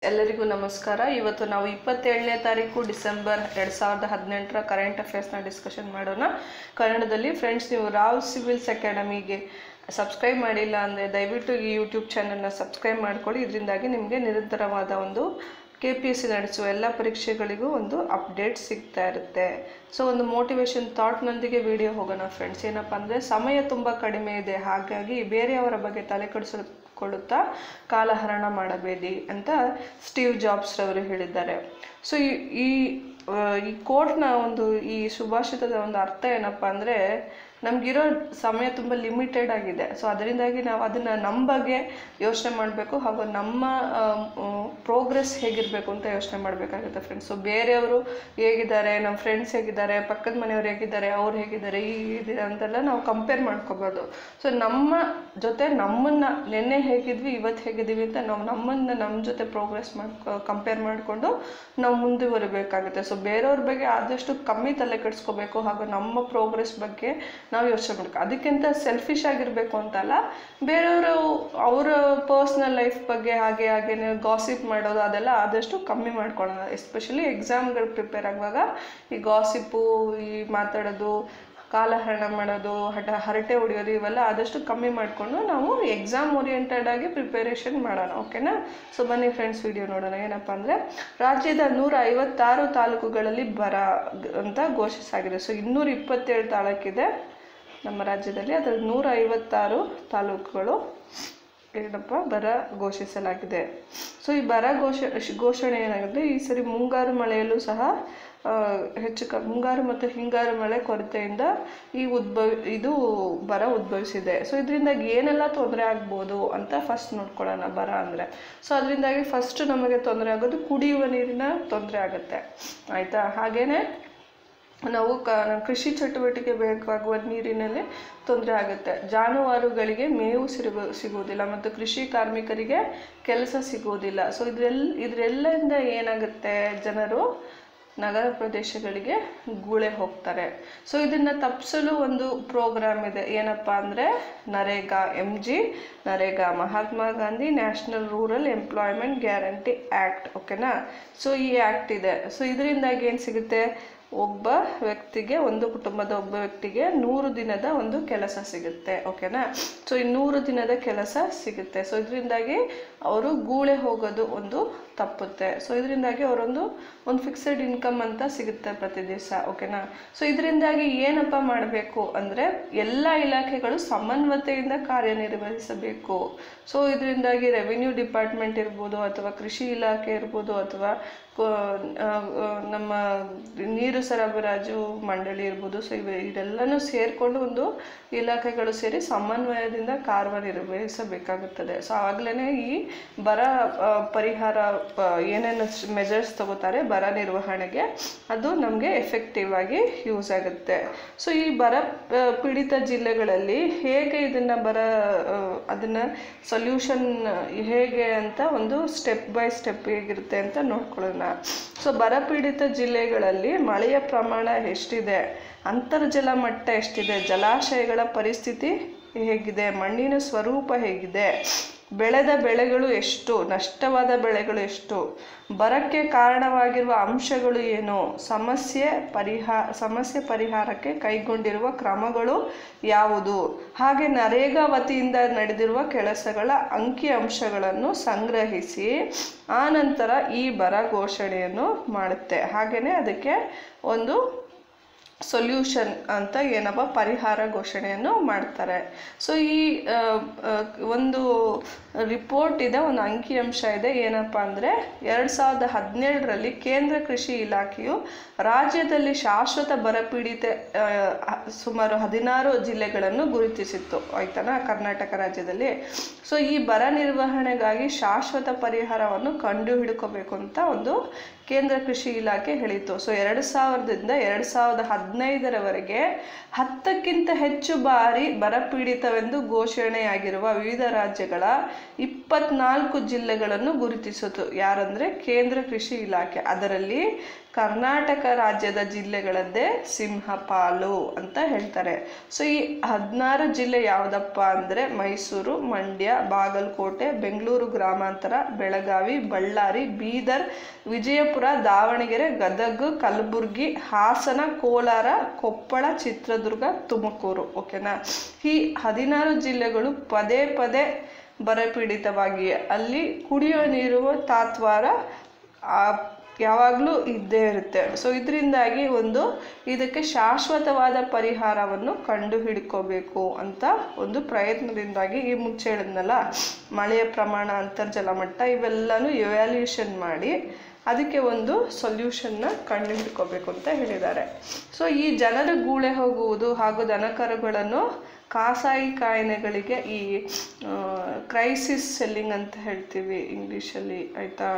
ಎಲ್ಲರಿಗೂ ನಮಸ್ಕಾರ ಇವತ್ತು ನಾವು ಇಪ್ಪತ್ತೇಳನೇ ತಾರೀಕು ಡಿಸೆಂಬರ್ ಎರಡು ಸಾವಿರದ ಹದಿನೆಂಟರ ಕರೆಂಟ್ ಅಫೇರ್ಸ್ನ ಡಿಸ್ಕಷನ್ ಮಾಡೋಣ ಕನ್ನಡದಲ್ಲಿ ಫ್ರೆಂಡ್ಸ್ ನೀವು ರಾವ್ ಸಿವಿಲ್ಸ್ ಅಕಾಡೆಮಿಗೆ ಸಬ್ಸ್ಕ್ರೈಬ್ ಮಾಡಿಲ್ಲ ಅಂದರೆ ದಯವಿಟ್ಟು ಈ ಯೂಟ್ಯೂಬ್ ಚಾನಲ್ನ ಸಬ್ಸ್ಕ್ರೈಬ್ ಮಾಡ್ಕೊಳ್ಳಿ ಇದರಿಂದಾಗಿ ನಿಮಗೆ ನಿರಂತರವಾದ ಒಂದು ಕೆ ಪಿ ಎಸ್ ಸಿ ನಡೆಸುವ ಎಲ್ಲ ಪರೀಕ್ಷೆಗಳಿಗೂ ಒಂದು ಅಪ್ಡೇಟ್ ಸಿಗ್ತಾ ಇರುತ್ತೆ ಸೊ ಒಂದು ಮೋಟಿವೇಶನ್ ಥಾಟ್ನೊಂದಿಗೆ ವಿಡಿಯೋ ಹೋಗೋಣ ಫ್ರೆಂಡ್ಸ್ ಏನಪ್ಪ ಅಂದರೆ ಸಮಯ ತುಂಬ ಕಡಿಮೆ ಇದೆ ಹಾಗಾಗಿ ಬೇರೆಯವರ ಬಗ್ಗೆ ತಲೆ ಕೆಡಿಸಿಕೊಳ್ಳುತ್ತಾ ಕಾಲಹರಣ ಮಾಡಬೇಡಿ ಅಂತ ಸ್ಟೀವ್ ಜಾಬ್ಸ್ ರವರು ಹೇಳಿದ್ದಾರೆ ಸೊ ಈ ಈ ಆ, ಈ ಕೋಟ್ನ ಒಂದು ಈ ಸುಭಾಷಿತದ ಒಂದು ಅರ್ಥ ಏನಪ್ಪ ಅಂದರೆ ನಮಗಿರೋ ಸಮಯ ತುಂಬ ಲಿಮಿಟೆಡ್ ಆಗಿದೆ ಸೊ ಅದರಿಂದಾಗಿ ನಾವು ಅದನ್ನು ನಮ್ಮ ಬಗ್ಗೆ ಯೋಚನೆ ಮಾಡಬೇಕು ಹಾಗೂ ನಮ್ಮ ಪ್ರೋಗ್ರೆಸ್ ಹೇಗಿರಬೇಕು ಅಂತ ಯೋಚನೆ ಮಾಡಬೇಕಾಗುತ್ತೆ ಫ್ರೆಂಡ್ಸ್ ಸೊ ಬೇರೆಯವರು ಹೇಗಿದ್ದಾರೆ ನಮ್ಮ ಫ್ರೆಂಡ್ಸ್ ಹೇಗಿದ್ದಾರೆ ಪಕ್ಕದ ಮನೆಯವ್ರು ಹೇಗಿದ್ದಾರೆ ಅವ್ರು ಹೇಗಿದ್ದಾರೆ ಈ ಇದು ಅಂತೆಲ್ಲ ನಾವು ಕಂಪೇರ್ ಮಾಡ್ಕೋಬಾರ್ದು ಸೊ ನಮ್ಮ ಜೊತೆ ನಮ್ಮನ್ನು ನಿನ್ನೆ ಹೇಗಿದ್ವಿ ಇವತ್ತು ಹೇಗಿದ್ದೀವಿ ಅಂತ ನಾವು ನಮ್ಮನ್ನು ನಮ್ಮ ಜೊತೆ ಪ್ರೋಗ್ರೆಸ್ ಮಾಡ್ಕೊ ಕಂಪೇರ್ ಮಾಡಿಕೊಂಡು ನಾವು ಮುಂದುವರಿಬೇಕಾಗುತ್ತೆ ಸೊ ಬೇರೆಯವ್ರ ಬಗ್ಗೆ ಆದಷ್ಟು ಕಮ್ಮಿ ತಲೆ ಕೆಡಿಸ್ಕೋಬೇಕು ಹಾಗೂ ನಮ್ಮ ಪ್ರೋಗ್ರೆಸ್ ಬಗ್ಗೆ ನಾವು ಯೋಚನೆ ಮಾಡಬೇಕು ಅದಕ್ಕಿಂತ ಸೆಲ್ಫಿಶ್ ಆಗಿರಬೇಕು ಅಂತಲ್ಲ ಬೇರೆಯವರು ಅವರ ಪರ್ಸ್ನಲ್ ಲೈಫ್ ಬಗ್ಗೆ ಹಾಗೆ ಹಾಗೇನೆ ಗಾಸಿಪ್ ಮಾಡೋದು ಅದೆಲ್ಲ ಆದಷ್ಟು ಕಮ್ಮಿ ಮಾಡ್ಕೊಳ್ಳೋಣ ಎಸ್ಪೆಷಲಿ ಎಕ್ಸಾಮ್ಗಳು ಪ್ರಿಪೇರ್ ಆಗುವಾಗ ಈ ಗಾಸಿಪ್ಪು ಈ ಮಾತಾಡೋದು ಕಾಲಹರಣ ಮಾಡೋದು ಹಠ ಹರಟೆ ಹೊಡೆಯೋದು ಇವೆಲ್ಲ ಆದಷ್ಟು ಕಮ್ಮಿ ಮಾಡಿಕೊಂಡು ನಾವು ಎಕ್ಸಾಮ್ ಓರಿಯೆಂಟೆಡ್ ಆಗಿ ಪ್ರಿಪರೇಷನ್ ಮಾಡೋಣ ಓಕೆನಾ ಸೊ ಬನ್ನಿ ಫ್ರೆಂಡ್ಸ್ ವಿಡಿಯೋ ನೋಡೋಣ ಏನಪ್ಪ ಅಂದರೆ ರಾಜ್ಯದ ನೂರ ಐವತ್ತಾರು ತಾಲೂಕುಗಳಲ್ಲಿ ಬರ ಅಂತ ಘೋಷಿಸಲಾಗಿದೆ ಸೊ ಇನ್ನೂರ ಇಪ್ಪತ್ತೇಳು ತಾಲೂಕಿದೆ ನಮ್ಮ ರಾಜ್ಯದಲ್ಲಿ ಅದರಲ್ಲಿ ನೂರ ಐವತ್ತಾರು ತಾಲೂಕುಗಳು ಏನಪ್ಪ ಬರ ಘೋಷಿಸಲಾಗಿದೆ ಸೊ ಈ ಬರ ಘೋಷ ಘೋಷಣೆ ಏನಾಗಿದೆ ಈ ಸರಿ ಮುಂಗಾರು ಮಳೆಯಲ್ಲೂ ಸಹ ಆ, ಹೆಚ್ಚು ಕ ಮುಂಗಾರು ಮತ್ತು ಹಿಂಗಾರು ಮಳೆ ಕೊರತೆಯಿಂದ ಈ ಉದ್ಭವ ಇದು ಬರ ಉದ್ಭವಿಸಿದೆ ಸೊ ಇದರಿಂದಾಗಿ ಏನೆಲ್ಲ ತೊಂದರೆ ಆಗ್ಬೋದು ಅಂತ ಫಸ್ಟ್ ನೋಡ್ಕೊಳ್ಳೋಣ ಬರ ಅಂದರೆ ಸೊ ಅದರಿಂದಾಗಿ ಫಸ್ಟ್ ನಮಗೆ ತೊಂದರೆ ಆಗೋದು ಕುಡಿಯುವ ನೀರಿನ ತೊಂದರೆ ಆಗುತ್ತೆ ಆಯಿತಾ ಹಾಗೇನೆ ನಾವು ಕ ಕೃಷಿ ಚಟುವಟಿಕೆ ಬೇಕಾಗುವ ನೀರಿನಲ್ಲಿ ತೊಂದರೆ ಆಗುತ್ತೆ ಜಾನುವಾರುಗಳಿಗೆ ಮೇವು ಸಿಗು ಸಿಗುವುದಿಲ್ಲ ಮತ್ತು ಕೃಷಿ ಕಾರ್ಮಿಕರಿಗೆ ಕೆಲಸ ಸಿಗುವುದಿಲ್ಲ ಸೊ ಇದರೆಲ್ಲ ಇದರೆಲ್ಲದಿಂದ ಏನಾಗುತ್ತೆ ಜನರು ನಗರ ಪ್ರದೇಶಗಳಿಗೆ ಗುಳೆ ಹೋಗ್ತಾರೆ ಸೊ ಇದನ್ನು ತಪ್ಪಿಸಲು ಒಂದು ಪ್ರೋಗ್ರಾಮ್ ಇದೆ ಏನಪ್ಪ ಅಂದರೆ NREGA M G NREGA Mahatma Gandhi national rural employment guarantee act ಓಕೆನಾ ಸೊ ಈ ಆ್ಯಕ್ಟ್ ಇದೆ ಸೊ ಇದರಿಂದಾಗಿ ಏನು ಸಿಗುತ್ತೆ ಒಬ್ಬ ವ್ಯಕ್ತಿಗೆ ಒಂದು ಕುಟುಂಬದ ಒಬ್ಬ ವ್ಯಕ್ತಿಗೆ ನೂರು ದಿನದ ಒಂದು ಕೆಲಸ ಸಿಗುತ್ತೆ ಓಕೆನಾ ಸೊ ಈ ನೂರು ದಿನದ ಕೆಲಸ ಸಿಗುತ್ತೆ ಸೊ ಇದರಿಂದಾಗಿ ಅವರು ಗೂಳೆ ಹೋಗೋದು ಒಂದು ತಪ್ಪುತ್ತೆ ಸೊ ಇದರಿಂದಾಗಿ ಅವರೊಂದು ಒಂದು ಫಿಕ್ಸೆಡ್ ಇನ್ಕಮ್ ಅಂತ ಸಿಗುತ್ತೆ ಪ್ರತಿ ದಿವಸ ಓಕೆನಾ ಸೊ ಇದರಿಂದಾಗಿ ಏನಪ್ಪ ಮಾಡಬೇಕು ಅಂದರೆ ಎಲ್ಲ ಇಲಾಖೆಗಳು ಸಮನ್ವತೆಯಿಂದ ಕಾರ್ಯನಿರ್ವಹಿಸಬೇಕು ಸೊ ಇದರಿಂದಾಗಿ ರೆವಿನ್ಯೂ ಡಿಪಾರ್ಟ್ಮೆಂಟ್ ಇರ್ಬೋದು ಅಥವಾ ಕೃಷಿ ಇಲಾಖೆ ಇರ್ಬೋದು ಅಥವಾ ಕೋ- ಆ, ಆ, ನಮ್ಮ ನೀರು ಸರಬರಾಜು ಮಂಡಳಿ ಇರ್ಬೋದು ಸೊ ಇವೆ ಇದೆಲ್ಲನೂ ಸೇರಿಕೊಂಡು ಒಂದು ಇಲಾಖೆಗಳು ಸೇರಿ ಸಮನ್ವಯದಿಂದ ಕಾರ್ಯನಿರ್ವಹಿಸಬೇಕಾಗುತ್ತದೆ ಸೊ ಆವಾಗಲೇ ಈ ಬರ ಆ, ಪರಿಹಾರ ಆ, ಏನೇನು ಮೆಜರ್ಸ್ ತಗೋತಾರೆ ಬರ ನಿರ್ವಹಣೆಗೆ ಅದು ನಮಗೆ ಎಫೆಕ್ಟಿವ್ ಆಗಿ ಯೂಸ್ ಆಗುತ್ತೆ ಸೊ ಈ ಬರ ಆ, ಪೀಡಿತ ಜಿಲ್ಲೆಗಳಲ್ಲಿ ಹೇಗೆ ಇದನ್ನು ಬರ ಆ, ಅದನ್ನು ಸೊಲ್ಯೂಷನ್ ಹೇಗೆ ಅಂತ ಒಂದು ಸ್ಟೆಪ್ ಬೈ ಸ್ಟೆಪ್ ಹೇಗಿರುತ್ತೆ ಅಂತ ನೋಡ್ಕೊಳ್ಳೋಣ ಸೊ ಬರಪೀಡಿತ ಜಿಲ್ಲೆಗಳಲ್ಲಿ ಮಳೆಯ ಪ್ರಮಾಣ ಎಷ್ಟಿದೆ ಅಂತರ್ಜಲ ಮಟ್ಟ ಎಷ್ಟಿದೆ ಜಲಾಶಯಗಳ ಪರಿಸ್ಥಿತಿ ಹೇಗಿದೆ ಮಣ್ಣಿನ ಸ್ವರೂಪ ಹೇಗಿದೆ ಬೆಳೆದ ಬೆಳೆಗಳು ಎಷ್ಟು ನಷ್ಟವಾದ ಬೆಳೆಗಳು ಎಷ್ಟು ಬರಕ್ಕೆ ಕಾರಣವಾಗಿರುವ ಅಂಶಗಳು ಏನು ಸಮಸ್ಯೆ ಪರಿಹಾ ಸಮಸ್ಯೆ ಪರಿಹಾರಕ್ಕೆ ಕೈಗೊಂಡಿರುವ ಕ್ರಮಗಳು ಯಾವುದು ಹಾಗೆ ನರೇಗಾ ವತಿಯಿಂದ ನಡೆದಿರುವ ಕೆಲಸಗಳ ಅಂಕಿ ಅಂಶಗಳನ್ನು ಸಂಗ್ರಹಿಸಿ ಆನಂತರ ಈ ಬರ ಘೋಷಣೆಯನ್ನು ಮಾಡುತ್ತೆ ಹಾಗೆಯೇ ಅದಕ್ಕೆ ಒಂದು ಸೊಲ್ಯೂಷನ್ ಅಂತ ಏನಪ್ಪ ಪರಿಹಾರ ಘೋಷಣೆಯನ್ನು ಮಾಡ್ತಾರೆ ಸೊ ಈ ಆ, ಆ, ಒಂದು ರಿಪೋರ್ಟ್ ಇದೆ ಒಂದು ಅಂಕಿಅಂಶ ಇದೆ ಏನಪ್ಪ ಅಂದರೆ ಎರಡು ಸಾವಿರದ ಹದಿನೇಳರಲ್ಲಿ ಕೇಂದ್ರ ಕೃಷಿ ಇಲಾಖೆಯು ರಾಜ್ಯದಲ್ಲಿ ಶಾಶ್ವತ ಬರಪೀಡಿತ ಆ, ಹ- ಸುಮಾರು ಹದಿನಾರು ಜಿಲ್ಲೆಗಳನ್ನು ಗುರುತಿಸಿತ್ತು ಆಯ್ತಾನ ಕರ್ನಾಟಕ ರಾಜ್ಯದಲ್ಲಿ ಸೊ ಈ ಬರ ನಿರ್ವಹಣೆಗಾಗಿ ಶಾಶ್ವತ ಪರಿಹಾರವನ್ನು ಕಂಡುಹಿಡ್ಕೋಬೇಕು ಅಂತ ಒಂದು ಕೇಂದ್ರ ಕೃಷಿ ಇಲಾಖೆ ಹೇಳಿತು ಸೊ ಎರಡು ಸಾವಿರದಿಂದ ಎರಡು ಸಾವಿರದ ಹದಿನೈದರವರೆಗೆ ಹತ್ತಕ್ಕಿಂತ ಹೆಚ್ಚು ಬಾರಿ ಬರಪೀಡಿತವೆಂದು ಘೋಷಣೆಯಾಗಿರುವ ವಿವಿಧ ರಾಜ್ಯಗಳ ಇಪ್ಪತ್ನಾಲ್ಕು ಜಿಲ್ಲೆಗಳನ್ನು ಗುರುತಿಸಿತು ಯಾರಂದರೆ ಕೇಂದ್ರ ಕೃಷಿ ಇಲಾಖೆ ಅದರಲ್ಲಿ ಕರ್ನಾಟಕ ರಾಜ್ಯದ ಜಿಲ್ಲೆಗಳದ್ದೇ ಸಿಂಹಪಾಲು ಅಂತ ಹೇಳ್ತಾರೆ ಸೊ ಈ ಹದಿನಾರು ಜಿಲ್ಲೆ ಯಾವುದಪ್ಪ ಅಂದರೆ ಮೈಸೂರು ಮಂಡ್ಯ ಬಾಗಲಕೋಟೆ ಬೆಂಗಳೂರು ಗ್ರಾಮಾಂತರ ಬೆಳಗಾವಿ ಬಳ್ಳಾರಿ ಬೀದರ್ ವಿಜಯಪುರ ದಾವಣಗೆರೆ ಗದಗ ಕಲಬುರಗಿ ಹಾಸನ ಕೋಲಾರ ಕೊಪ್ಪಳ ಚಿತ್ರದುರ್ಗ ತುಮಕೂರು ಓಕೆನಾ ಈ ಹದಿನಾರು ಜಿಲ್ಲೆಗಳು ಪದೇ ಪದೇ ಬರಪೀಡಿತವಾಗಿ ಅಲ್ಲಿ ಕುಡಿಯೋ ನೀರು ತಾತ್ವಾರ ಆ ಯಾವಾಗಲೂ ಇದ್ದೇ ಇರುತ್ತೆ ಸೊ ಇದರಿಂದಾಗಿ ಒಂದು ಇದಕ್ಕೆ ಶಾಶ್ವತವಾದ ಪರಿಹಾರವನ್ನು ಕಂಡು ಹಿಡ್ಕೋಬೇಕು ಅಂತ ಒಂದು ಪ್ರಯತ್ನದಿಂದಾಗಿ ಈ ಮುಂಚೆ ಹೇಳಿದ್ನಲ್ಲ ಮಳೆಯ ಪ್ರಮಾಣ ಅಂತರ್ಜಲ ಮಟ್ಟ ಇವೆಲ್ಲನೂ ಇವ್ಯಾಲ್ಯೂಷನ್ ಮಾಡಿ ಅದಕ್ಕೆ ಒಂದು ಸೊಲ್ಯೂಷನ್ನ ಕಂಡು ಹಿಡ್ಕೋಬೇಕು ಅಂತ ಹೇಳಿದ್ದಾರೆ ಸೊ ಈ ಜನರ ಗೂಳೆ ಹೋಗುವುದು ಹಾಗೂ ದನಕರುಗಳನ್ನು ಕಾಸಾಯಿ ಕಾಯಿಲೆಗಳಿಗೆ ಈ ಕ್ರೈಸಿಸ್ ಸೆಲ್ಲಿಂಗ್ ಅಂತ ಹೇಳ್ತೀವಿ ಇಂಗ್ಲೀಷಲ್ಲಿ ಆಯಿತಾ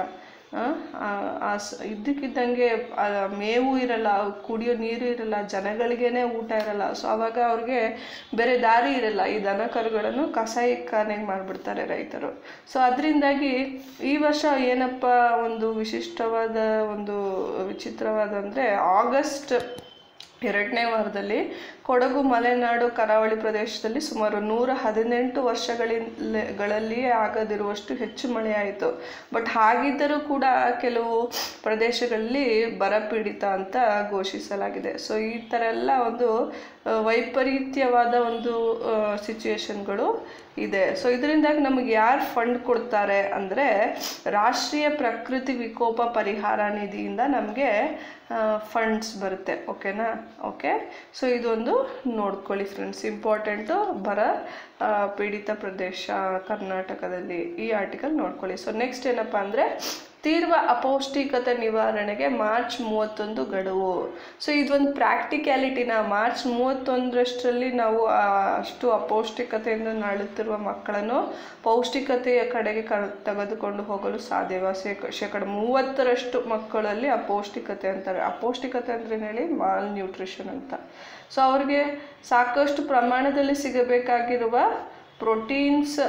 ಆ ಸ- ಇದ್ದಕ್ಕಿದ್ದಂಗೆ ಆ ಮೇವು ಇರಲ್ಲ ಕುಡಿಯೋ ನೀರು ಇರಲ್ಲ ಜನಗಳಿಗೇನೆ ಊಟ ಇರಲ್ಲ ಸೊ ಅವಾಗ ಅವ್ರಿಗೆ ಬೇರೆ ದಾರಿ ಇರಲ್ಲ ಈ ದನ ಕರುಗಳನ್ನು ಕಸಾಯಿಖಾನೆಗೆ ಮಾಡಿಬಿಡ್ತಾರೆ ರೈತರು ಸೊ ಅದರಿಂದಾಗಿ ಈ ವರ್ಷ ಏನಪ್ಪ ಒಂದು ವಿಶಿಷ್ಟವಾದ ಒಂದು ವಿಚಿತ್ರವಾದ ಅಂದರೆ ಆಗಸ್ಟ್ ಎರಡನೇ ವಾರದಲ್ಲಿ ಕೊಡಗು ಮಲೆನಾಡು ಕರಾವಳಿ ಪ್ರದೇಶದಲ್ಲಿ ಸುಮಾರು ನೂರ ಹದಿನೆಂಟು ವರ್ಷಗಳಿಂದಗಳಲ್ಲಿಯೇ ಆಗದಿರುವಷ್ಟು ಹೆಚ್ಚು ಮಳೆಯಾಯಿತು ಬಟ್ ಹಾಗಿದ್ದರೂ ಕೂಡ ಕೆಲವು ಪ್ರದೇಶಗಳಲ್ಲಿ ಬರಪೀಡಿತ ಅಂತ ಘೋಷಿಸಲಾಗಿದೆ ಸೊ ಈ ಥರ ಎಲ್ಲ ಒಂದು ಆ, ವೈಪರೀತ್ಯವಾದ ಒಂದು ಸಿಚುವೇಶನ್ಗಳು ಇದೆ ಸೊ ಇದರಿಂದಾಗಿ ನಮಗೆ ಯಾರು ಫಂಡ್ ಕೊಡ್ತಾರೆ ಅಂದರೆ ರಾಷ್ಟ್ರೀಯ ಪ್ರಕೃತಿ ವಿಕೋಪ ಪರಿಹಾರ ನಿಧಿಯಿಂದ ನಮಗೆ ಫಂಡ್ಸ್ ಬರುತ್ತೆ ಓಕೆನಾ ಓಕೆ ಸೊ ಇದೊಂದು ನೋಡ್ಕೊಳ್ಳಿ ಫ್ರೆಂಡ್ಸ್ ಇಂಪಾರ್ಟೆಂಟು ಬರ ಆ, ಪೀಡಿತ ಪ್ರದೇಶ ಕರ್ನಾಟಕದಲ್ಲಿ ಈ ಆರ್ಟಿಕಲ್ ನೋಡ್ಕೊಳ್ಳಿ ಸೊ ನೆಕ್ಸ್ಟ್ ಏನಪ್ಪ ಅಂದರೆ ತೀವ್ರ ಅಪೌಷ್ಟಿಕತೆ ನಿವಾರಣೆಗೆ ಮಾರ್ಚ್ ಮೂವತ್ತೊಂದು ಗಡುವು ಸೊ ಇದೊಂದು ಪ್ರಾಕ್ಟಿಕ್ಯಾಲಿಟಿನ ಮಾರ್ಚ್ ಮೂವತ್ತೊಂದರಷ್ಟರಲ್ಲಿ ನಾವು ಆ, ಅಷ್ಟು ಅಪೌಷ್ಟಿಕತೆಯಿಂದ ನರಳುತ್ತಿರುವ ಮಕ್ಕಳನ್ನು ಪೌಷ್ಟಿಕತೆಯ ಕಡೆಗೆ ಕ ತೆಗೆದುಕೊಂಡು ಹೋಗಲು ಸಾಧ್ಯವ ಶೇಕ ಶೇಕಡ ಮೂವತ್ತರಷ್ಟು ಮಕ್ಕಳಲ್ಲಿ ಅಪೌಷ್ಟಿಕತೆ ಅಂತಾರೆ ಅಪೌಷ್ಟಿಕತೆ ಅಂದ್ರೆ ಹೇಳಿ ಮಾಲ್ ನ್ಯೂಟ್ರಿಷನ್ ಅಂತ ಸೊ ಅವ್ರಿಗೆ ಸಾಕಷ್ಟು ಪ್ರಮಾಣದಲ್ಲಿ ಸಿಗಬೇಕಾಗಿರುವ ಪ್ರೋಟೀನ್ಸ್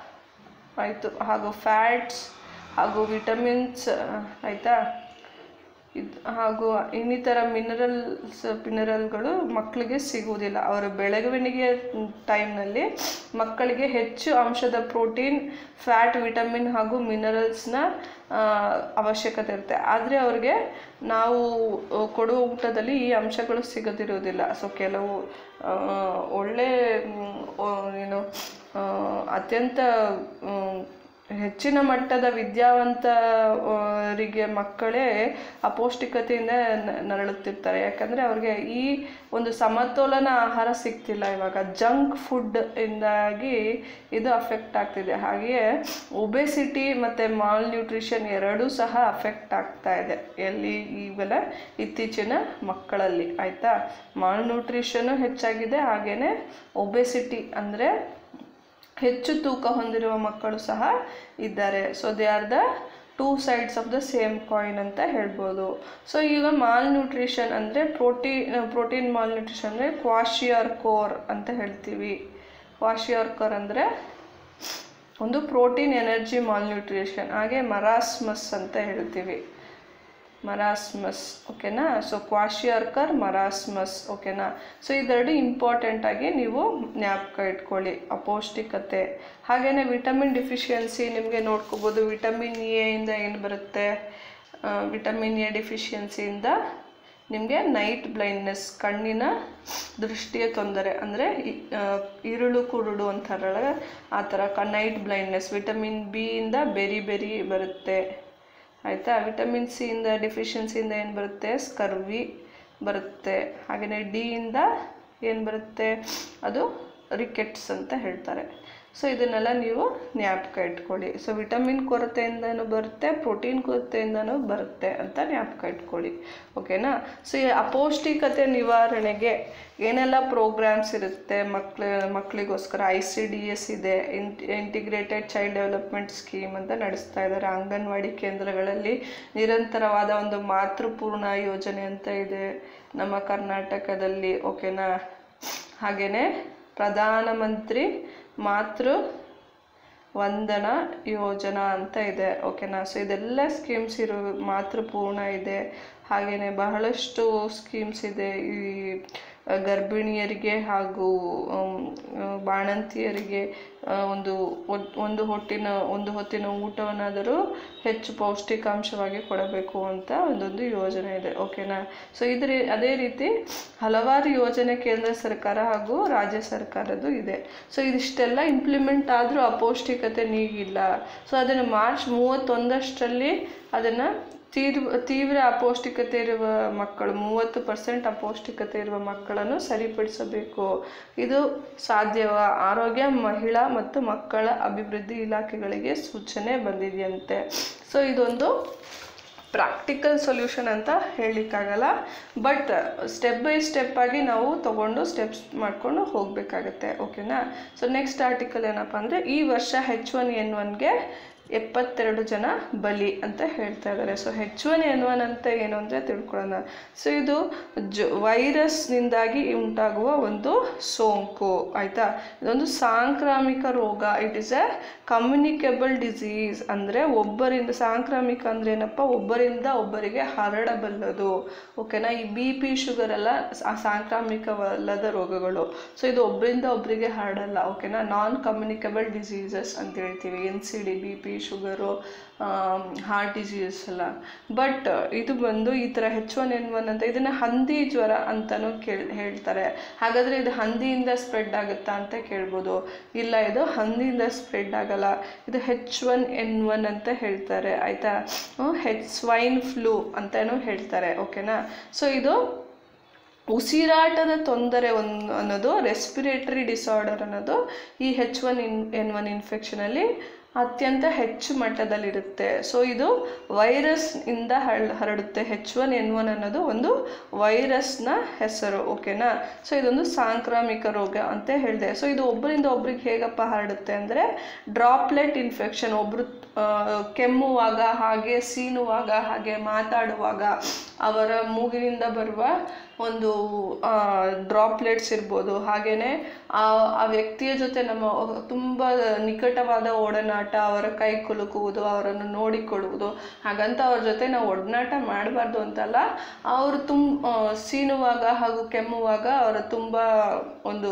ಆಯಿತು ಹಾಗೂ ಫ್ಯಾಟ್ಸ್ ಹಾಗೂ ವಿಟಮಿನ್ಸ್ ಆಯಿತಾ ಇದು ಹಾಗೂ ಇನ್ನಿತರ ಮಿನರಲ್ಸ್ ಮಿನರಲ್ಗಳು ಮಕ್ಕಳಿಗೆ ಸಿಗುವುದಿಲ್ಲ ಅವರ ಬೆಳವಣಿಗೆಯ ಟೈಮ್ನಲ್ಲಿ ಮಕ್ಕಳಿಗೆ ಹೆಚ್ಚು ಅಂಶದ ಪ್ರೋಟೀನ್ ಫ್ಯಾಟ್ ವಿಟಮಿನ್ ಹಾಗೂ ಮಿನರಲ್ಸ್ನ ಅವಶ್ಯಕತೆ ಇರುತ್ತೆ ಆದರೆ ಅವ್ರಿಗೆ ನಾವು ಆ, ಕೊಡುವ ಊಟದಲ್ಲಿ ಈ ಅಂಶಗಳು ಸಿಗದಿರುವುದಿಲ್ಲ ಸೊ ಕೆಲವು ಆ, ಒಳ್ಳೆ ಮ್, ಆ, ಏನು ಆ, ಅತ್ಯಂತ ಮ್, ಹೆಚ್ಚಿನ ಮಟ್ಟದ ವಿದ್ಯಾವಂತರಿಗೆ ಮಕ್ಕಳೇ ಅಪೌಷ್ಟಿಕತೆಯಿಂದ ನ- ನರಳುತ್ತಿರ್ತಾರೆ ಯಾಕಂದರೆ ಅವ್ರಿಗೆ ಈ ಒಂದು ಸಮತೋಲನ ಆಹಾರ ಸಿಗ್ತಿಲ್ಲ ಇವಾಗ ಜಂಕ್ ಫುಡ್ ಇಂದಾಗಿ ಇದು ಅಫೆಕ್ಟ್ ಆಗ್ತಿದೆ ಹಾಗೆಯೇ ಒಬೆಸಿಟಿ ಮತ್ತು ಮಾಲ್ ನ್ಯೂಟ್ರಿಷನ್ ಎರಡೂ ಸಹ ಅಫೆಕ್ಟ್ ಆಗ್ತಾ ಇದೆ ಎಲ್ಲಿ ಇವೆಲ್ಲ ಇತ್ತೀಚಿನ ಮಕ್ಕಳಲ್ಲಿ ಆಯಿತಾ ಮಾಲ್ ನ್ಯೂಟ್ರಿಷನು ಹೆಚ್ಚಾಗಿದೆ ಹಾಗೆಯೇ ಒಬೆಸಿಟಿ ಅಂದರೆ ಹೆಚ್ಚು ತೂಕ ಹೊಂದಿರುವ ಮಕ್ಕಳು ಸಹ ಇದ್ದಾರೆ so they are the two sides of the same coin ಅಂತ ಹೇಳ್ಬೋದು ಸೊ ಈಗ ಮಾಲ್ ನ್ಯೂಟ್ರಿಷನ್ ಅಂದರೆ ಪ್ರೋಟೀನ್ ಪ್ರೋಟೀನ್ ಮಾಲ್ ನ್ಯೂಟ್ರಿಷನ್ ಅಂದರೆ ಕ್ವಾಶಿಯರ್ ಕೋರ್ ಅಂತ ಹೇಳ್ತೀವಿ ಕ್ವಾಶಿಯರ್ ಕೋರ್ ಅಂದರೆ ಒಂದು ಪ್ರೋಟೀನ್ ಎನರ್ಜಿ ಮಾಲ್ ನ್ಯೂಟ್ರಿಷನ್ ಹಾಗೆ ಮರಾಸ್ಮಸ್ ಅಂತ ಹೇಳ್ತೀವಿ ಮರಾಸ್ಮಸ್ ಓಕೆನಾ ಸೊ ಕ್ವಾಶಿಯರ್ಕರ್ ಮರಾಸ್ಮಸ್ ಓಕೆನಾ ಸೊ ಇದೆರಡು ಇಂಪಾರ್ಟೆಂಟ್ ಆಗಿ ನೀವು ಜ್ಞಾಪಕ ಇಟ್ಕೊಳ್ಳಿ ಅಪೌಷ್ಟಿಕತೆ ಹಾಗೆಯೇ ವಿಟಮಿನ್ ಡಿಫಿಷಿಯನ್ಸಿ ನಿಮಗೆ ನೋಡ್ಕೋಬೋದು ವಿಟಮಿನ್ ಎ ಇಂದ ಏನು ಬರುತ್ತೆ ವಿಟಮಿನ್ ಎ ಡಿಫಿಷಿಯನ್ಸಿಯಿಂದ ನಿಮಗೆ ನೈಟ್ ಬ್ಲೈಂಡ್ನೆಸ್ ಕಣ್ಣಿನ ದೃಷ್ಟಿಯ ತೊಂದರೆ ಅಂದರೆ ಇರುಳು ಕುರುಡು ಅಂತಾರಲ್ಲ ಆ ಥರ ಕ ನೈಟ್ ಬ್ಲೈಂಡ್ನೆಸ್ ವಿಟಮಿನ್ ಬಿ ಇಂದ ಬೆರಿ ಬೆರಿ ಬರುತ್ತೆ ಆಯಿತಾ ವಿಟಮಿನ್ ಸಿ ಇಂದ ಡಿಫಿಷಿಯನ್ಸಿಯಿಂದ ಏನು ಬರುತ್ತೆ ಸ್ಕರ್ವಿ ಬರುತ್ತೆ ಹಾಗೆಯೇ ಡಿ ಇಂದ ಏನು ಬರುತ್ತೆ ಅದು ರಿಕೆಟ್ಸ್ ಅಂತ ಹೇಳ್ತಾರೆ ಸೊ ಇದನ್ನೆಲ್ಲ ನೀವು ಜ್ಞಾಪಕ ಇಟ್ಕೊಳ್ಳಿ ಸೊ ವಿಟಮಿನ್ ಕೊರತೆಯಿಂದನೂ ಬರುತ್ತೆ ಪ್ರೋಟೀನ್ ಕೊರತೆಯಿಂದನೂ ಬರುತ್ತೆ ಅಂತ ಜ್ಞಾಪಕ ಇಟ್ಕೊಳ್ಳಿ ಓಕೆನಾ ಸೊ ಈ ಅಪೌಷ್ಟಿಕತೆ ನಿವಾರಣೆಗೆ ಏನೆಲ್ಲ ಪ್ರೋಗ್ರಾಮ್ಸ್ ಇರುತ್ತೆ ಮಕ್ಳ ಮಕ್ಕಳಿಗೋಸ್ಕರ ಐ ಸಿ ಡಿ ಎಸ್ ಇದೆ ಇಂಟಿಗ್ರೇಟೆಡ್ ಚೈಲ್ಡ್ ಡೆವಲಪ್ಮೆಂಟ್ ಸ್ಕೀಮ್ ಅಂತ ನಡೆಸ್ತಾ ಇದ್ದಾರೆ ಅಂಗನವಾಡಿ ಕೇಂದ್ರಗಳಲ್ಲಿ ನಿರಂತರವಾದ ಒಂದು ಮಾತೃಪೂರ್ಣ ಯೋಜನೆ ಅಂತ ಇದೆ ನಮ್ಮ ಕರ್ನಾಟಕದಲ್ಲಿ ಓಕೆನಾ ಹಾಗೆಯೇ ಪ್ರಧಾನಮಂತ್ರಿ ಮಾತೃ ವಂದನಾ ಯೋಜನಾ ಅಂತ ಇದೆ ಓಕೆನಾ ಸೊ ಇದೆಲ್ಲ ಸ್ಕೀಮ್ಸ್ ಇರೋ ಮಾತೃಪೂರ್ಣ ಇದೆ ಹಾಗೆಯೇ ಬಹಳಷ್ಟು ಸ್ಕೀಮ್ಸ್ ಇದೆ ಈ ಗರ್ಭಿಣಿಯರಿಗೆ ಹಾಗೂ ಆಮ್, ಆ, ಬಾಣಂತಿಯರಿಗೆ ಆ, ಒಂದು ಒಟ್- ಒಂದು ಹೊಟ್ಟಿನ ಒಂದು ಹೊತ್ತಿನ ಊಟವನ್ನಾದರೂ ಹೆಚ್ಚು ಪೌಷ್ಟಿಕಾಂಶವಾಗಿ ಕೊಡಬೇಕು ಅಂತ ಒಂದೊಂದು ಯೋಜನೆ ಇದೆ ಓಕೆನಾ ಸೊ ಇದ್ರ ಅದೇ ರೀತಿ ಹಲವಾರು ಯೋಜನೆ ಕೇಂದ್ರ ಸರ್ಕಾರ ಹಾಗೂ ರಾಜ್ಯ ಸರ್ಕಾರದ್ದು ಇದೆ ಸೊ ಇದಿಷ್ಟೆಲ್ಲ ಇಂಪ್ಲಿಮೆಂಟ್ ಆದರೂ ಅಪೌಷ್ಟಿಕತೆ ನೀಗಿಲ್ಲ ಸೊ ಅದನ್ನು ಮಾರ್ಚ್ ಮೂವತ್ತೊಂದಷ್ಟರಲ್ಲಿ ಅದನ್ನು ತೀವ್ರ ತೀವ್ರ ಅಪೌಷ್ಟಿಕತೆ ಇರುವ ಮಕ್ಕಳು ಮೂವತ್ತು ಪರ್ಸೆಂಟ್ ಅಪೌಷ್ಟಿಕತೆ ಇರುವ ಮಕ್ಕಳನ್ನು ಸರಿಪಡಿಸಬೇಕು ಇದು ಸಾಧ್ಯವ ಆರೋಗ್ಯ ಮಹಿಳಾ ಮತ್ತು ಮಕ್ಕಳ ಅಭಿವೃದ್ಧಿ ಇಲಾಖೆಗಳಿಗೆ ಸೂಚನೆ ಬಂದಿದೆಯಂತೆ ಸೊ ಇದೊಂದು ಪ್ರಾಕ್ಟಿಕಲ್ ಸೊಲ್ಯೂಷನ್ ಅಂತ ಹೇಳಲಿಕ್ಕಾಗಲ್ಲ ಬಟ್ ಸ್ಟೆಪ್ ಬೈ ಸ್ಟೆಪ್ ಆಗಿ ನಾವು ತಗೊಂಡು ಸ್ಟೆಪ್ಸ್ ಮಾಡ್ಕೊಂಡು ಹೋಗಬೇಕಾಗತ್ತೆ ಓಕೆನಾ ಸೊ ನೆಕ್ಸ್ಟ್ ಆರ್ಟಿಕಲ್ ಏನಪ್ಪ ಅಂದರೆ ಈ ವರ್ಷ ಹೆಚ್ ಒನ್ ಎನ್ ಒನ್ಗೆ ಎಪ್ಪತ್ತೆರಡು ಜನ ಬಲಿ ಅಂತ ಹೇಳ್ತಾ ಇದ್ದಾರೆ so H one N one ಅಂತ ಏನು ಅಂದರೆ ತಿಳ್ಕೊಳ್ಳೋಣ ಸೊ ಇದು ಜ ವೈರಸ್ನಿಂದಾಗಿ ಉಂಟಾಗುವ ಒಂದು ಸೋಂಕು ಆಯಿತಾ ಇದೊಂದು ಸಾಂಕ್ರಾಮಿಕ ರೋಗ it is a communicable disease ಅಂದರೆ ಒಬ್ಬರಿಂದ ಸಾಂಕ್ರಾಮಿಕ ಅಂದರೆ ಏನಪ್ಪ ಒಬ್ಬರಿಂದ ಒಬ್ಬರಿಗೆ ಹರಡಬಲ್ಲದು ಓಕೆನಾ ಈ ಬಿ ಪಿ ಶುಗರ್ ಎಲ್ಲ ಸಾ- ಸಾಂಕ್ರಾಮಿಕವಲ್ಲದ ರೋಗಗಳು ಸೊ ಇದು ಒಬ್ಬರಿಂದ ಒಬ್ಬರಿಗೆ ಹರಡಲ್ಲ ಓಕೆನಾ ನಾನ್ ಕಮ್ಯುನಿಕೇಬಲ್ ಡಿಸೀಸಸ್ ಅಂತ ಹೇಳ್ತೀವಿ N C D B P sugar heart diseases ಎಲ್ಲ ಬಟ್ ಇದು ಬಂದು ಈ ಥರ ಹೆಚ್ ಒನ್ ಎನ್ ಒನ್ ಅಂತ ಇದನ್ನು ಹಂದಿ ಜ್ವರ ಅಂತಲೂ ಕೇಳ್ ಹೇಳ್ತಾರೆ ಹಾಗಾದರೆ ಇದು ಹಂದಿಯಿಂದ ಸ್ಪ್ರೆಡ್ ಆಗುತ್ತಾ ಅಂತ ಕೇಳ್ಬೋದು ಇಲ್ಲ ಇದು ಹಂದಿಯಿಂದ ಸ್ಪ್ರೆಡ್ ಆಗಲ್ಲ ಇದು ಹೆಚ್ ಒನ್ ಎನ್ ಒನ್ ಅಂತ ಹೇಳ್ತಾರೆ ಆಯಿತಾ ಹೆಚ್ ಸ್ವೈನ್ ಫ್ಲೂ ಅಂತಲೂ ಹೇಳ್ತಾರೆ ಓಕೆನಾ ಸೊ ಇದು ಉಸಿರಾಟದ ತೊಂದರೆ ಒಂದು ಅನ್ನೋದು ರೆಸ್ಪಿರೇಟರಿ ಡಿಸಾರ್ಡರ್ ಅನ್ನೋದು ಈ H one in N one ಇನ್ಫೆಕ್ಷನಲ್ಲಿ ಅತ್ಯಂತ ಹೆಚ್ಚು ಮಟ್ಟದಲ್ಲಿರುತ್ತೆ ಸೊ ಇದು ವೈರಸ್ ಇಂದ ಹರಡ್ ಹರಡುತ್ತೆ ಹೆಚ್ ಒನ್ ಎನ್ ಒನ್ ಅನ್ನೋದು ಒಂದು ವೈರಸ್ನ ಹೆಸರು ಓಕೆನಾ ಸೊ ಇದೊಂದು ಸಾಂಕ್ರಾಮಿಕ ರೋಗ ಅಂತ ಹೇಳಿದೆ ಸೊ ಇದು ಒಬ್ಬರಿಂದ ಒಬ್ರಿಗೆ ಹೇಗಪ್ಪ ಹರಡುತ್ತೆ ಅಂದರೆ ಡ್ರಾಪ್ಲೆಟ್ ಇನ್ಫೆಕ್ಷನ್ ಒಬ್ಬರು ಕೆಮ್ಮುವಾಗ ಹಾಗೆ ಸೀನುವಾಗ ಹಾಗೆ ಮಾತಾಡುವಾಗ ಅವರ ಮೂಗಿನಿಂದ ಬರುವ ಒಂದು ಡ್ರಾಪ್ಲೆಟ್ಸ್ ಇರ್ಬೋದು ಹಾಗೆಯೇ ಆ ಆ ವ್ಯಕ್ತಿಯ ಜೊತೆ ನಮ್ಮ ತುಂಬ ನಿಕಟವಾದ ಒಡನಾಟ ಅವರ ಕೈ ಕುಲುಕುವುದು ಅವರನ್ನು ನೋಡಿಕೊಳ್ಳುವುದು ಹಾಗಂತ ಅವ್ರ ಜೊತೆ ನಾವು ಒಡನಾಟ ಮಾಡಬಾರ್ದು ಅಂತಲ್ಲ ಅವರು ತುಂಬ ಸೀನುವಾಗ ಹಾಗೂ ಕೆಮ್ಮುವಾಗ ಅವರ ತುಂಬ ಒಂದು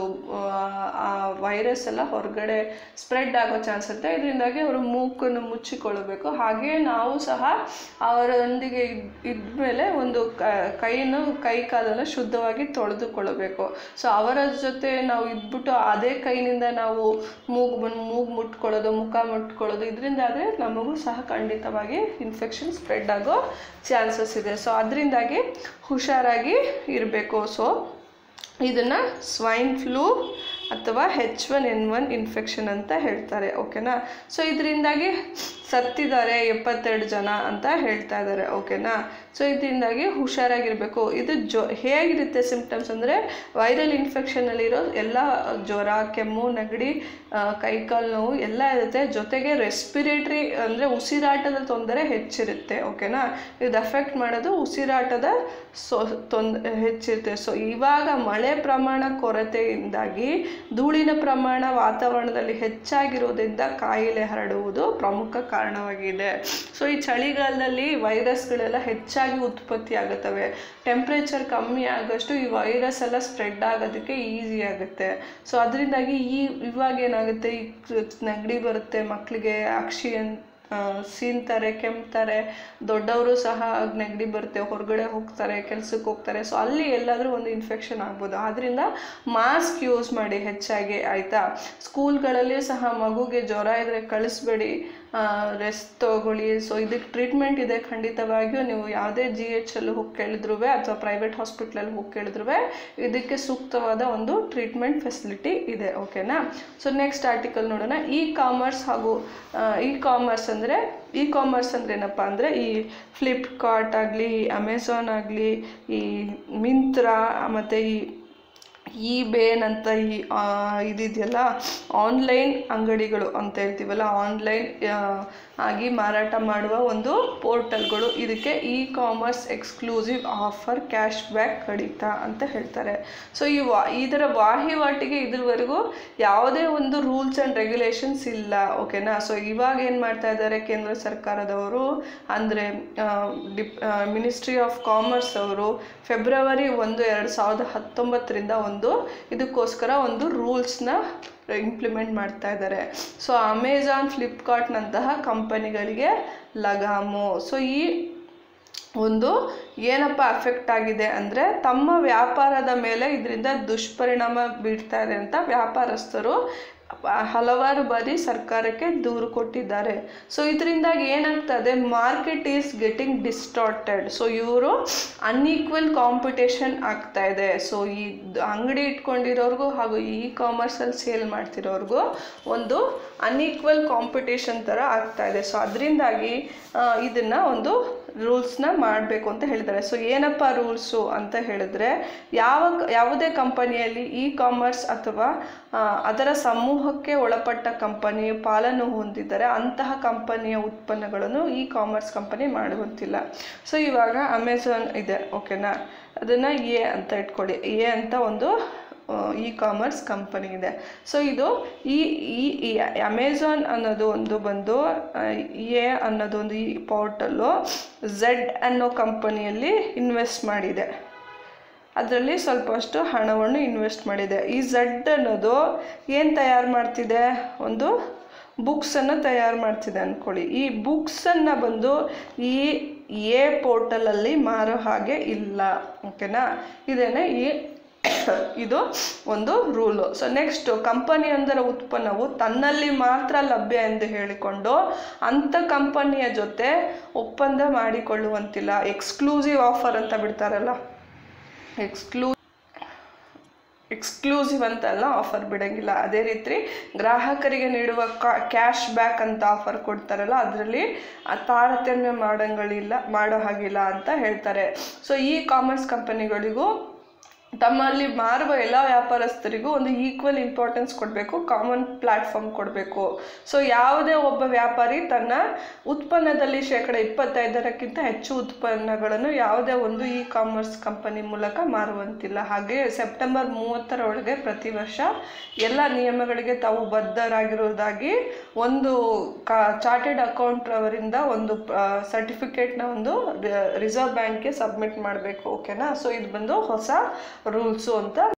ಆ ವೈರಸ್ ಎಲ್ಲ ಹೊರಗಡೆ ಸ್ಪ್ರೆಡ್ ಆಗೋ ಚಾನ್ಸ್ ಇರುತ್ತೆ ಇದರಿಂದಾಗಿ ಅವರು ಮೂಕನ್ನು ಮುಚ್ಚಿಕೊಳ್ಳಬೇಕು ಹಾಗೆಯೇ ನಾವು ಸಹ ಅವರೊಂದಿಗೆ ಇದ್- ಇದ್ಮೇಲೆ ಒಂದು ಕ ಕೈಯನ್ನು ಕೈ ಕಾಲನ್ನು ಶುದ್ಧವಾಗಿ ತೊಳೆದುಕೊಳ್ಳಬೇಕು ಸೊ ಅವರ ಜೊತೆ ನಾವು ಇದ್ಬಿಟ್ಟು ಅದೇ ಕೈನಿಂದ ನಾವು ಮೂಗು ಬಂದು ಮೂಗು ಮುಟ್ಕೊಳ್ಳೋದು ಮುಖ ಮುಟ್ಕೊಳ್ಳೋದು ಇದರಿಂದ ಆದರೆ ನಮಗೂ ಸಹ ಖಂಡಿತವಾಗಿ ಇನ್ಫೆಕ್ಷನ್ ಸ್ಪ್ರೆಡ್ ಆಗೋ ಚಾನ್ಸಸ್ ಇದೆ ಸೊ ಅದರಿಂದಾಗಿ ಹುಷಾರಾಗಿ ಇರಬೇಕು ಸೊ ಇದನ್ನು ಸ್ವೈನ್ ಫ್ಲೂ ಅಥವಾ H one N one infection ಅಂತ ಹೇಳ್ತಾರೆ ಓಕೆನಾ ಸೊ ಇದರಿಂದಾಗಿ ಸತ್ತಿದ್ದಾರೆ ಎಪ್ಪತ್ತೆರಡು ಜನ ಅಂತ ಹೇಳ್ತಾ ಇದ್ದಾರೆ ಓಕೆನಾ ಸೊ ಇದರಿಂದಾಗಿ ಹುಷಾರಾಗಿರಬೇಕು ಇದು ಜೊ ಹೇಗಿರುತ್ತೆ ಸಿಂಪ್ಟಮ್ಸ್ ಅಂದರೆ ವೈರಲ್ ಇನ್ಫೆಕ್ಷನಲ್ಲಿರೋ ಎಲ್ಲ ಜ್ವರ ಕೆಮ್ಮು ನೆಗಡಿ ಆ, ಕೈಕಾಲು ನೋವು ಎಲ್ಲ ಇರುತ್ತೆ ಜೊತೆಗೆ ರೆಸ್ಪಿರೇಟ್ರಿ ಅಂದರೆ ಉಸಿರಾಟದ ತೊಂದರೆ ಹೆಚ್ಚಿರುತ್ತೆ ಓಕೆನಾ ಇದು ಅಫೆಕ್ಟ್ ಮಾಡೋದು ಉಸಿರಾಟದ ಸೊ ತೊಂದ ಹೆಚ್ಚಿರುತ್ತೆ ಸೊ ಇವಾಗ ಮಳೆ ಪ್ರಮಾಣ ಕೊರತೆಯಿಂದಾಗಿ ಧೂಳಿನ ಪ್ರಮಾಣ ವಾತಾವರಣದಲ್ಲಿ ಹೆಚ್ಚಾಗಿರೋದ್ರಿಂದ ಕಾಯಿಲೆ ಹರಡುವುದು ಪ್ರಮುಖ ಕಾರಣವಾಗಿದೆ ಸೊ ಈ ಚಳಿಗಾಲದಲ್ಲಿ ವೈರಸ್ಗಳೆಲ್ಲ ಹೆಚ್ಚಾಗಿ ಉತ್ಪತ್ತಿ ಆಗುತ್ತವೆ ಟೆಂಪ್ರೇಚರ್ ಕಮ್ಮಿ ಆಗಷ್ಟು ಈ ವೈರಸ್ ಎಲ್ಲ ಸ್ಪ್ರೆಡ್ ಆಗೋದಕ್ಕೆ ಈಸಿ ಆಗುತ್ತೆ ಸೊ ಅದರಿಂದಾಗಿ ಈ ಇವಾಗ ಏನಾಗುತ್ತೆ ಈ ನೆಗಡಿ ಬರುತ್ತೆ ಮಕ್ಕಳಿಗೆ ಅಕ್ಷಿ ಅಂತ ಆ, ಸೀನ್ತಾರೆ ಕೆಮ್ತಾರೆ ದೊಡ್ಡವರು ಸಹ ನೆಗಡಿ ಬರುತ್ತೆ ಹೊರಗಡೆ ಹೋಗ್ತಾರೆ ಕೆಲ್ಸಕ್ಕೆ ಹೋಗ್ತಾರೆ ಸೊ ಅಲ್ಲಿ ಎಲ್ಲಾದರೂ ಒಂದು ಇನ್ಫೆಕ್ಷನ್ ಆಗ್ಬೋದು ಆದ್ದರಿಂದ ಮಾಸ್ಕ್ ಯೂಸ್ ಮಾಡಿ ಹೆಚ್ಚಾಗಿ ಆಯಿತಾ ಸ್ಕೂಲ್ಗಳಲ್ಲಿ ಸಹ ಮಗುಗೆ ಜ್ವರ ಇದ್ದರೆ ಕಳಿಸ್ಬೇಡಿ ರೆಸ್ಟ್ ತಗೊಳ್ಳಿ ಸೊ ಇದಕ್ಕೆ ಟ್ರೀಟ್ಮೆಂಟ್ ಇದೆ ಖಂಡಿತವಾಗಿಯೂ ನೀವು ಯಾವುದೇ ಜಿ ಎಚ್ ಅಲ್ಲಿ ಹೋಗಿ ಕೇಳಿದ್ರು ಅಥವಾ ಪ್ರೈವೇಟ್ ಹಾಸ್ಪಿಟ್ಲಲ್ಲಿ ಹೋಗಿ ಕೇಳಿದ್ರು ಇದಕ್ಕೆ ಸೂಕ್ತವಾದ ಒಂದು ಟ್ರೀಟ್ಮೆಂಟ್ ಫೆಸಿಲಿಟಿ ಇದೆ ಓಕೆನಾ ಸೊ ನೆಕ್ಸ್ಟ್ ಆರ್ಟಿಕಲ್ ನೋಡೋಣ ಇ ಕಾಮರ್ಸ್ ಹಾಗೂ ಇ ಕಾಮರ್ಸ್ ಅಂದರೆ ಇ ಕಾಮರ್ಸ್ ಅಂದ್ರೆ ಏನಪ್ಪ ಅಂದರೆ ಈ ಫ್ಲಿಪ್ಕಾರ್ಟ್ ಆಗಲಿ ಅಮೆಝಾನ್ ಆಗಲಿ ಈ ಮಿಂತ್ರಾ ಮತ್ತು ಈ ಈ ಬೇನ್ ಅಂತ ಈ ಆ, ಇದಿದೆಯಲ್ಲ ಆನ್ಲೈನ್ ಅಂಗಡಿಗಳು ಅಂತ ಹೇಳ್ತೀವಲ್ಲ ಆನ್ಲೈನ್ ಆಗಿ ಮಾರಾಟ ಮಾಡುವ ಒಂದು ಪೋರ್ಟಲ್ಗಳು ಇದಕ್ಕೆ e commerce exclusive offer cash back ಕಡಿತ ಅಂತ ಹೇಳ್ತಾರೆ ಸೊ ಈ ವಾ ಇದರ ವಾಹಿವಾಟಿಗೆ ಇದುವರೆಗೂ ಯಾವುದೇ ಒಂದು ರೂಲ್ಸ್ ಆ್ಯಂಡ್ ರೆಗ್ಯುಲೇಷನ್ಸ್ ಇಲ್ಲ ಓಕೆನಾ ಸೊ ಇವಾಗ ಏನು ಮಾಡ್ತಾ ಇದ್ದಾರೆ ಕೇಂದ್ರ ಸರ್ಕಾರದವರು ಅಂದರೆ ಡಿಪ್ ಮಿನಿಸ್ಟ್ರಿ ಆಫ್ ಕಾಮರ್ಸ್ ಅವರು ಫೆಬ್ರವರಿ ಒಂದು ಎರಡು ಸಾವಿರದ ಹತ್ತೊಂಬತ್ತರಿಂದ ಒಂದು ಇದಕ್ಕೋಸ್ಕರ ಒಂದು ರೂಲ್ಸ್ನ ಇಂಪ್ಲಿಮೆಂಟ್ ಮಾಡ್ತಾ ಇದ್ದಾರೆ ಸೊ ಅಮೆಜಾನ್ ಫ್ಲಿಪ್ಕಾರ್ಟ್ನಂತಹ ಕಂಪನಿಗಳಿಗೆ ಲಗಾಮು ಸೊ ಈ ಒಂದು ಏನಪ್ಪ ಅಫೆಕ್ಟ್ ಆಗಿದೆ ಅಂದರೆ ತಮ್ಮ ವ್ಯಾಪಾರದ ಮೇಲೆ ಇದರಿಂದ ದುಷ್ಪರಿಣಾಮ ಬೀರ್ತಾ ಇದೆ ಅಂತ ವ್ಯಾಪಾರಸ್ಥರು ಹಲವಾರು ಬಾರಿ ಸರ್ಕಾರಕ್ಕೆ ದೂರು ಕೊಟ್ಟಿದ್ದಾರೆ ಸೊ ಇದರಿಂದಾಗಿ ಏನಾಗ್ತದೆ market is getting distorted so ಇವರು ಅನ್ಈಕ್ವಲ್ ಕಾಂಪಿಟೇಷನ್ ಆಗ್ತಾ ಇದೆ ಸೊ ಈ ದ್- ಅಂಗಡಿ ಇಟ್ಕೊಂಡಿರೋರ್ಗೂ ಹಾಗೂ ಇ ಕಾಮರ್ಸಲ್ಲಿ ಸೇಲ್ ಮಾಡ್ತಿರೋರ್ಗೂ ಒಂದು ಅನ್ಈಕ್ವಲ್ ಕಾಂಪಿಟೇಷನ್ ಥರ ಆಗ್ತಾ ಇದೆ ಸೊ ಅದರಿಂದಾಗಿ ಇದನ್ನು ಒಂದು ರೂಲ್ಸ್ನ ಮಾಡಬೇಕು ಅಂತ ಹೇಳಿದ್ದಾರೆ ಸೊ ಏನಪ್ಪ ರೂಲ್ಸು ಅಂತ ಹೇಳಿದ್ರೆ ಯಾವ ಯಾವುದೇ ಕಂಪನಿಯಲ್ಲಿ ಇ ಕಾಮರ್ಸ್ ಅಥವಾ ಆ, ಅದರ ಸಮೂಹಕ್ಕೆ ಒಳಪಟ್ಟ ಕಂಪನಿಯು ಪಾಲನ್ನು ಹೊಂದಿದ್ದರೆ ಅಂತಹ ಕಂಪನಿಯ ಉತ್ಪನ್ನಗಳನ್ನು ಇ ಕಾಮರ್ಸ್ ಕಂಪನಿ ಮಾಡುವಂತಿಲ್ಲ ಸೊ ಇವಾಗ ಅಮೆಝಾನ್ ಇದೆ ಓಕೆನಾ ಅದನ್ನು ಎ ಅಂತ ಇಟ್ಕೊಳ್ಳಿ ಎ ಅಂತ ಒಂದು ಇ ಕಾಮರ್ಸ್ ಕಂಪನಿ ಇದೆ ಸೊ ಇದು ಈ ಈ ಅಮೆಝಾನ್ ಅನ್ನೋದು ಒಂದು ಬಂದು ಎ ಅನ್ನೋದು ಒಂದು ಈ ಪೋರ್ಟಲ್ಲು ಝೆಡ್ ಅನ್ನೋ ಕಂಪನಿಯಲ್ಲಿ ಇನ್ವೆಸ್ಟ್ ಮಾಡಿದೆ ಅದರಲ್ಲಿ ಸ್ವಲ್ಪಷ್ಟು ಹಣವನ್ನು ಇನ್ವೆಸ್ಟ್ ಮಾಡಿದೆ ಈ ಝಡ್ ಅನ್ನೋದು ಏನು ತಯಾರು ಮಾಡ್ತಿದೆ ಒಂದು ಬುಕ್ಸನ್ನು ತಯಾರು ಮಾಡ್ತಿದೆ ಅಂದ್ಕೊಳ್ಳಿ ಈ ಬುಕ್ಸನ್ನು ಬಂದು ಈ ಎ ಪೋರ್ಟಲಲ್ಲಿ ಮಾರೋ ಹಾಗೆ ಇಲ್ಲ ಓಕೆನಾ ಇದೇನೆ ಈ ಇದು ಒಂದು ರೂಲು ಸೊ ನೆಕ್ಸ್ಟ್ ಕಂಪನಿಯೊಂದರ ಉತ್ಪನ್ನವು ತನ್ನಲ್ಲಿ ಮಾತ್ರ ಲಭ್ಯ ಎಂದು ಹೇಳಿಕೊಂಡು ಅಂಥ ಕಂಪನಿಯ ಜೊತೆ ಒಪ್ಪಂದ ಮಾಡಿಕೊಳ್ಳುವಂತಿಲ್ಲ ಎಕ್ಸ್ಕ್ಲೂಸಿವ್ ಆಫರ್ ಅಂತ ಬಿಡ್ತಾರಲ್ಲ ಎಕ್ಸ್ಕ್ಲೂ ಎಕ್ಸ್ಕ್ಲೂಸಿವ್ ಅಂತೆಲ್ಲ ಆಫರ್ ಬಿಡಂಗಿಲ್ಲ ಅದೇ ರೀತಿ ಗ್ರಾಹಕರಿಗೆ ನೀಡುವ ಕ್ಯಾಶ್ ಬ್ಯಾಕ್ ಅಂತ ಆಫರ್ ಕೊಡ್ತಾರಲ್ಲ ಅದರಲ್ಲಿ ತಾರತಮ್ಯ ಮಾಡಂಗಳಿಲ್ಲ ಮಾಡೋ ಹಾಗಿಲ್ಲ ಅಂತ ಹೇಳ್ತಾರೆ ಸೊ ಈ ಕಾಮರ್ಸ್ ಕಂಪನಿಗಳಿಗೂ ತಮ್ಮಲ್ಲಿ ಮಾರುವ ಎಲ್ಲ ವ್ಯಾಪಾರಸ್ಥರಿಗೂ ಒಂದು ಈಕ್ವಲ್ ಇಂಪಾರ್ಟೆನ್ಸ್ ಕೊಡಬೇಕು ಕಾಮನ್ ಪ್ಲ್ಯಾಟ್ಫಾರ್ಮ್ ಕೊಡಬೇಕು ಸೊ ಯಾವುದೇ ಒಬ್ಬ ವ್ಯಾಪಾರಿ ತನ್ನ ಉತ್ಪನ್ನದಲ್ಲಿ ಶೇಕಡ ಇಪ್ಪತ್ತೈದರಕ್ಕಿಂತ ಹೆಚ್ಚು ಉತ್ಪನ್ನಗಳನ್ನು ಯಾವುದೇ ಒಂದು ಇ ಕಾಮರ್ಸ್ ಕಂಪನಿ ಮೂಲಕ ಮಾರುವಂತಿಲ್ಲ ಹಾಗೆ ಸೆಪ್ಟೆಂಬರ್ ಮೂವತ್ತರ ಒಳಗೆ ಪ್ರತಿ ವರ್ಷ ಎಲ್ಲ ನಿಯಮಗಳಿಗೆ ತಾವು ಬದ್ಧರಾಗಿರುವುದಾಗಿ ಒಂದು ಕಾ ಚಾರ್ಟೆಡ್ ಅಕೌಂಟ್ ಅವರಿಂದ ಒಂದು ಸರ್ಟಿಫಿಕೇಟ್ನ ಒಂದು ರಿಸರ್ವ್ ಬ್ಯಾಂಕ್ಗೆ ಸಬ್ಮಿಟ್ ಮಾಡಬೇಕು ಓಕೆನಾ ಸೊ ಇದು ಬಂದು ಹೊಸ ರೂಲ್ಸು ಅಂತ